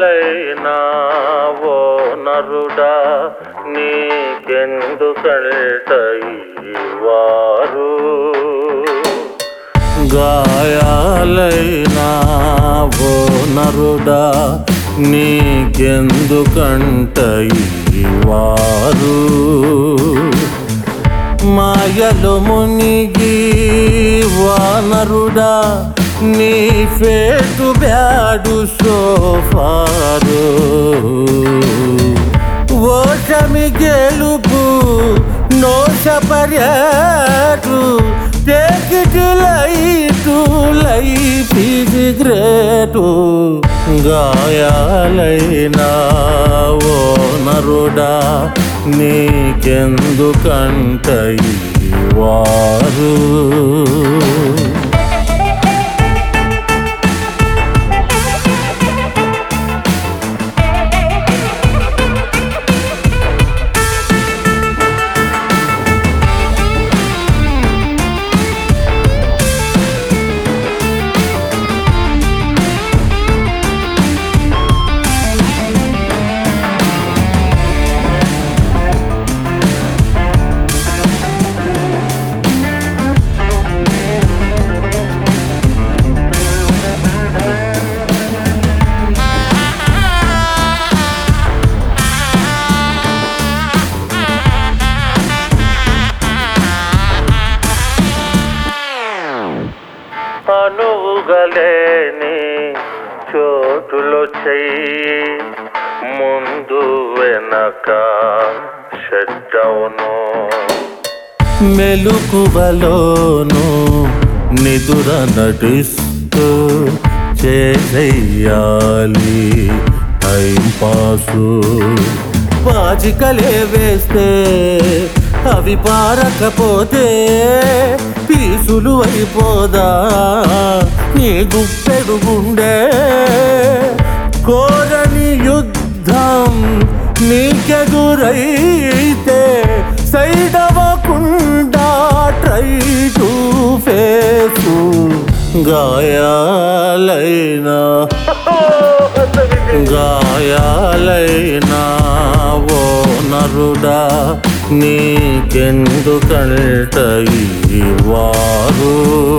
గాయాలైనా ఓ నరుడా నీకెందుకంట ఈ వారు గాయాలైనా ఓ నరుడా నీకెందుకంట ఈ వారు మాయలు మునిగి వానరుడా నీ ఫేటు బ్యాడు సోఫారు ఓషమి గెలుపు నోష పర్యాటు టేకిటి లైటు లైఫ్ ఇది గ్రేటు గాయాలైనా ఓ నరుడా నీకెందుకంట ఈ వారు అనువుగలేని చోటులో చెయ్యి ముందు వెనక షట్టవును మెలుకువలోను నిదుర నటిస్తూ చేసేయాలి టైం పాసు పాచికలే వేస్తే అవి పారకపోతే పీసులు అయిపోదా నీ గుప్పెడు గుండె కోరని యుద్ధం నీకెదురైతే సైడ్ అవ్వకుండా ట్రై టు ఫేసు గాయాలైనా గాయాలైనా ఓ నరుడా నీకెందుకంట ఈ వారు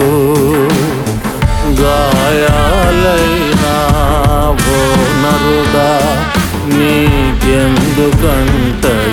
గాయాలైనా ఓ నరుడా నీకెందుకంట